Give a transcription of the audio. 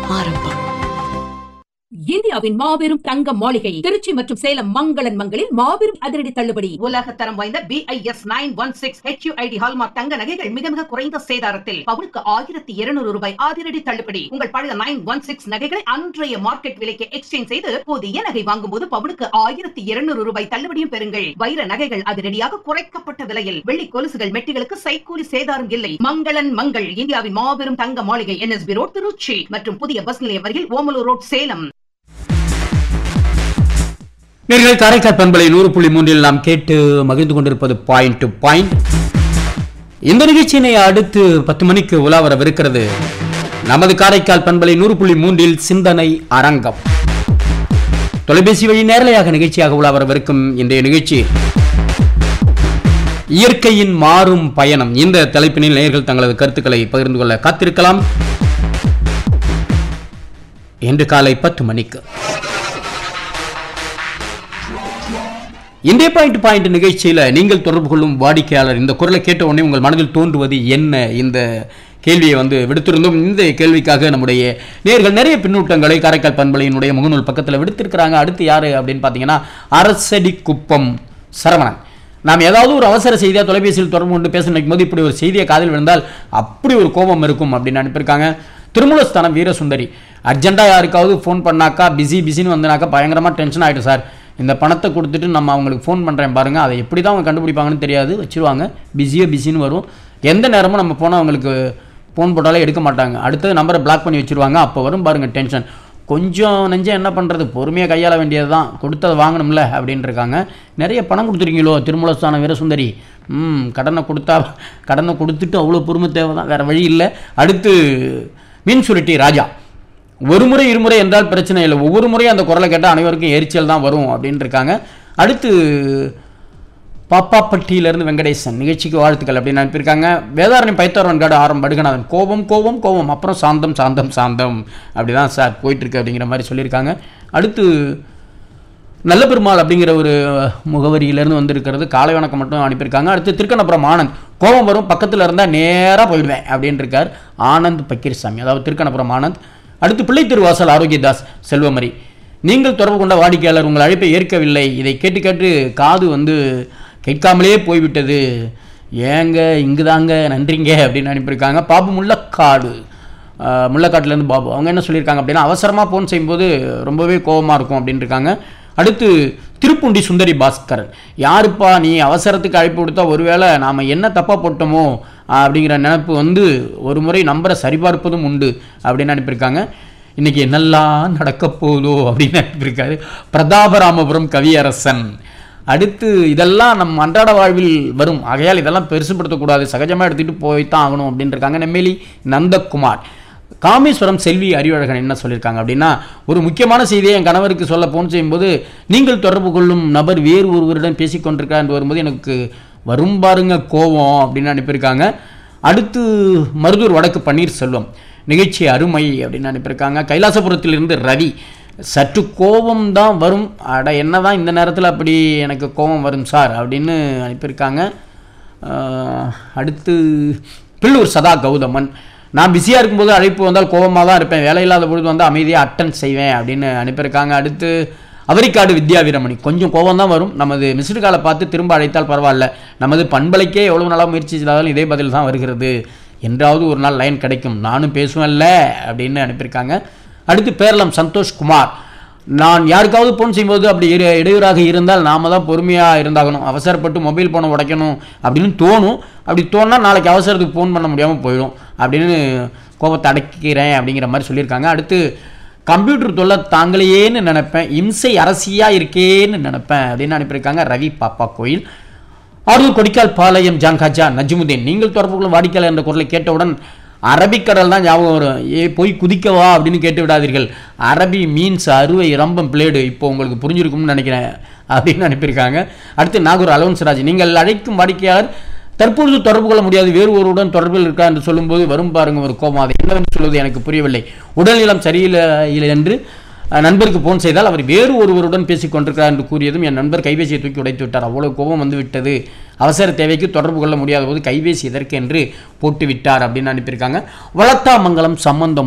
ஆரம்பம் இந்தியாவின் மாபெரும் தங்க மாளிகை திருச்சி மற்றும் சேலம் மங்களன் மங்களில் மாபெரும் அதிரடி தள்ளுபடி உலக தரம் வாய்ந்த BIS nine one six HUID hallmark தங்க நகைகள் மிக மிக குறைந்த சேதாரத்தில் பவுனுக்கு ஆயிரத்தி இருநூறு ரூபாய் அதிரடி தள்ளுபடி உங்கள் பழைய நைன் ஒன் சிக்ஸ் நகைகளை அன்றைய மார்க்கெட் விலைக்கு எக்ஸ்சேஞ்ச் செய்து புதிய நகை வாங்கும் போது பவுனுக்கு ஆயிரத்தி இருநூறு ரூபாய் தள்ளுபடியும் பெறுங்கள் வைர நகைகள் அதிரடியாக குறைக்கப்பட்ட விலையில் வெள்ளி கொலுசுகள் மெட்டிகளுக்கு சைக்கூலி சேதாரம் இல்லை மங்களன் மங்கள் இந்தியாவின் மாபெரும் தங்க மாளிகை என்எஸ்பி ரோட் திருச்சி மற்றும் புதிய பஸ் நிலையம் அருகில் ஓமலூர் ரோட் சேலம் நேர்கள் காரைக்கால் பண்பலை நூறு புள்ளி மூன்றில் நாம் கேட்டு மகிழ்ந்து கொண்டிருப்பது பாயிண்ட் டு பாயிண்ட் இந்த நிகழ்ச்சியினை அடுத்து பத்து மணிக்கு உலா வரவிருக்கிறது நமது காரைக்கால் பண்பலை நூறு புள்ளி மூன்றில் சிந்தனை அரங்கம் தொலைபேசி வழி நேரலையாக நிகழ்ச்சியாக உலா வரவிருக்கும் இன்றைய நிகழ்ச்சி இயற்கையின் மாறும் பயணம் இந்த தலைப்பினில் நேயர்கள் தங்களது கருத்துக்களை பகிர்ந்து கொள்ள காத்திருக்கலாம் இன்று காலை பத்து மணிக்கு இந்திய பாயிண்ட் பாயிண்ட் நிகழ்ச்சியில் நீங்கள் தொடர்பு கொள்ளும் வாடிக்கையாளர் இந்த குரலை கேட்ட உடனே உங்கள் மனதில் தோன்றுவது என்ன இந்த கேள்வியை வந்து விடுத்திருந்தோம் இந்த கேள்விக்காக நம்முடைய நேர்கள் நிறைய பின்னூட்டங்களை காரைக்கால் பண்பலையினுடைய முகநூல் பக்கத்தில் விடுத்திருக்கிறாங்க அடுத்து யாரு அப்படின்னு பார்த்தீங்கன்னா அரசடி குப்பம் சரவணன் நாம் ஏதாவது ஒரு அவசர செய்தியாக தொலைபேசியில் தொடர்பு கொண்டு பேச நினைக்கும் போது இப்படி ஒரு செய்தியை காதில் விழுந்தால் அப்படி ஒரு கோபம் இருக்கும் அப்படின்னு அனுப்பியிருக்காங்க திருமூலஸ்தானம் வீரசுந்தரி அர்ஜென்ட்டாக யாருக்காவது ஃபோன் பண்ணாக்கா பிஸி பிஸின்னு வந்தனாக்கா பயங்கரமாக டென்ஷன் ஆகிடும் சார் இந்த பணத்தை கொடுத்துட்டு நம்ம அவங்களுக்கு ஃபோன் பண்ணுறேன் பாருங்கள் அதை எப்படி தான் அவங்க கண்டுபிடிப்பாங்கன்னு தெரியாது வச்சிருவாங்க பிஸியோ பிஸின்னு வரும் எந்த நேரமும் நம்ம போனால் அவங்களுக்கு ஃபோன் போட்டாலே எடுக்க மாட்டாங்க அடுத்தது நம்பரை பிளாக் பண்ணி வச்சிருவாங்க அப்போ வரும் பாருங்கள் டென்ஷன் கொஞ்சம் நெஞ்சம் என்ன பண்ணுறது பொறுமையாக கையாள வேண்டியது தான் கொடுத்ததை வாங்கணும்ல அப்படின்னு இருக்காங்க நிறைய பணம் கொடுத்துருக்கீங்களோ திருமூலஸ்தானம் வீரசுந்தரி ம் கடனை கொடுத்தா கடனை கொடுத்துட்டு அவ்வளோ பொறுமை தேவை தான் வேறு வழி இல்லை அடுத்து மீன் சுருட்டி ராஜா ஒரு முறை இருமுறை என்றால் பிரச்சனை இல்லை ஒவ்வொரு முறையும் அந்த குரலை கேட்டால் அனைவருக்கும் எரிச்சல் தான் வரும் அப்படின்னு இருக்காங்க அடுத்து பாப்பாப்பட்டியிலேருந்து வெங்கடேசன் நிகழ்ச்சிக்கு வாழ்த்துக்கள் அப்படின்னு அனுப்பியிருக்காங்க வேதாரண்யம் பைத்தவரன் காடு ஆரம் படுகநாதன் கோபம் கோபம் கோபம் அப்புறம் சாந்தம் சாந்தம் சாந்தம் அப்படிதான் சார் போயிட்டுருக்கு அப்படிங்கிற மாதிரி சொல்லியிருக்காங்க அடுத்து நல்ல பெருமாள் அப்படிங்கிற ஒரு முகவரியிலேருந்து வந்திருக்கிறது காலை வணக்கம் மட்டும் அனுப்பியிருக்காங்க அடுத்து திருக்கணபுரம் ஆனந்த் கோபம் வரும் பக்கத்தில் இருந்தால் நேராக போயிடுவேன் அப்படின்னு இருக்கார் ஆனந்த் பக்கீர்சாமி அதாவது திருக்கணபுரம் ஆனந்த் அடுத்து பிள்ளை திருவாசல் ஆரோக்கியதாஸ் செல்வமரி நீங்கள் தொடர்பு கொண்ட வாடிக்கையாளர் உங்கள் அழைப்பை ஏற்கவில்லை இதை கேட்டு கேட்டு காது வந்து கேட்காமலே போய்விட்டது ஏங்க இங்குதாங்க நன்றிங்க அப்படின்னு அனுப்பியிருக்காங்க பாபு முள்ளக்காடு ஆஹ் முள்ளக்காட்டுலேருந்து பாபு அவங்க என்ன சொல்லியிருக்காங்க அப்படின்னா அவசரமாக ஃபோன் செய்யும்போது ரொம்பவே கோபமாக இருக்கும் அப்படின்னு இருக்காங்க அடுத்து திருப்புண்டி சுந்தரி பாஸ்கரன் யாருப்பா நீ அவசரத்துக்கு அழைப்பு கொடுத்தா ஒருவேளை நாம் என்ன தப்பாக போட்டோமோ ஆஹ் அப்படிங்கிற நினப்பு வந்து ஒரு முறை நம்பரை சரிபார்ப்பதும் உண்டு அப்படின்னு அனுப்பியிருக்காங்க இன்னைக்கு என்னெல்லாம் நடக்க போதோ அப்படின்னு அனுப்பியிருக்காரு பிரதாபராமபுரம் கவியரசன் அடுத்து இதெல்லாம் நம் அன்றாட வாழ்வில் வரும் ஆகையால் இதெல்லாம் பெருசுப்படுத்தக்கூடாது சகஜமாக எடுத்துகிட்டு போய்த்தான் ஆகணும் அப்படின்னு இருக்காங்க நெம்மேலி நந்தகுமார் காமேஸ்வரம் செல்வி அறிவழகன் என்ன சொல்லியிருக்காங்க அப்படின்னா ஒரு முக்கியமான செய்தியை என் கணவருக்கு சொல்ல ஃபோன் செய்யும்போது நீங்கள் தொடர்பு கொள்ளும் நபர் வேறு ஒருவருடன் பேசிக் கொண்டிருக்கிறார் என்று வரும்போது எனக்கு வரும் பாருங்க கோவம் அப்படின்னு அனுப்பியிருக்காங்க அடுத்து மருதூர் வடக்கு பன்னீர்செல்வம் நிகழ்ச்சி அருமை அப்படின்னு அனுப்பியிருக்காங்க கைலாசபுரத்திலிருந்து ரவி சற்று கோபம் தான் வரும் அட என்ன தான் இந்த நேரத்தில் அப்படி எனக்கு கோபம் வரும் சார் அப்படின்னு அனுப்பியிருக்காங்க ஆஹ், அடுத்து பில்லூர் சதா கௌதமன் நான் பிஸியாக இருக்கும்போது அழைப்பு வந்தால் கோபமாக தான் இருப்பேன் வேலை இல்லாத பொழுது வந்து அமைதியாக அட்டன் செய்வேன் அப்படின்னு அனுப்பியிருக்காங்க அடுத்து அவரிக்காடு வித்யா வீரமணி கொஞ்சம் கோபம் தான் வரும் நமது மிஸ்டு காலை பார்த்து திரும்ப அழைத்தால் பரவாயில்ல நமது பண்பலைக்கே எவ்வளவு நாளாக முயற்சி செய்தாலும் இதே பதில் தான் வருகிறது என்றாவது ஒரு நாள் லைன் கிடைக்கும் நானும் பேசுவேன்ல அப்படின்னு அனுப்பியிருக்காங்க அடுத்து பேரளம் சந்தோஷ் குமார் நான் யாருக்காவது ஃபோன் செய்யும்போது அப்படி இரு இடையூறாக இருந்தால் நாம தான் பொறுமையாக இருந்தாகணும் அவசரப்பட்டு மொபைல் ஃபோனை உடைக்கணும் அப்படின்னு தோணும் அப்படி தோணுனா நாளைக்கு அவசரத்துக்கு ஃபோன் பண்ண முடியாமல் போயிடும் அப்படின்னு கோபத்தை அடக்கிறேன் அப்படிங்கிற மாதிரி சொல்லியிருக்காங்க அடுத்து கம்ப்யூட்டர் தொல்லை தாங்களையேன்னு நினைப்பேன் இம்சை அரசியாக இருக்கேன்னு நினைப்பேன் அப்படின்னு அனுப்பியிருக்காங்க ரவி பாப்பா கோயில் ஆரூர் கொடிக்கால் பாளையம் ஜான்காஜா நஜ்முதீன் நீங்கள் தொடர்பு கொள்ளும் வாடிக்கையாளர் என்ற குரலை கேட்டவுடன் அரபிக்கடல் தான் ஞாபகம் வரும் ஏ போய் குதிக்கவா அப்படின்னு கேட்டு விடாதீர்கள் அரபி மீன்ஸ் அறுவை ரம்பம் பிளேடு இப்போ உங்களுக்கு புரிஞ்சிருக்கும்னு நினைக்கிறேன் அப்படின்னு அனுப்பியிருக்காங்க அடுத்து நாகூர் அலவன்ஸ் ராஜ் நீங்கள் அழைக்கும் வாடிக்கையாளர் தற்பொழுது தொடர்பு கொள்ள முடியாது வேறு ஒருவருடன் தொடர்பில் இருக்கா என்று சொல்லும்போது வரும் பாருங்க ஒரு கோபம் அது என்னவென்று சொல்வது எனக்கு புரியவில்லை உடல்நலம் சரியில்லை இல்லை என்று அஹ், நண்பருக்கு ஃபோன் செய்தால் அவர் வேறு ஒருவருடன் பேசிக் கொண்டிருக்கிறார் என்று கூறியதும் என் நண்பர் கைபேசியை தூக்கி உடைத்து விட்டார் அவ்வளவு கோபம் வந்து விட்டது அவசர தேவைக்கு தொடர்பு கொள்ள முடியாத போது கைபேசி எதற்கு என்று போட்டு விட்டார் அப்படின்னு அனுப்பியிருக்காங்க வளத்தாமங்கலம் சம்பந்தம்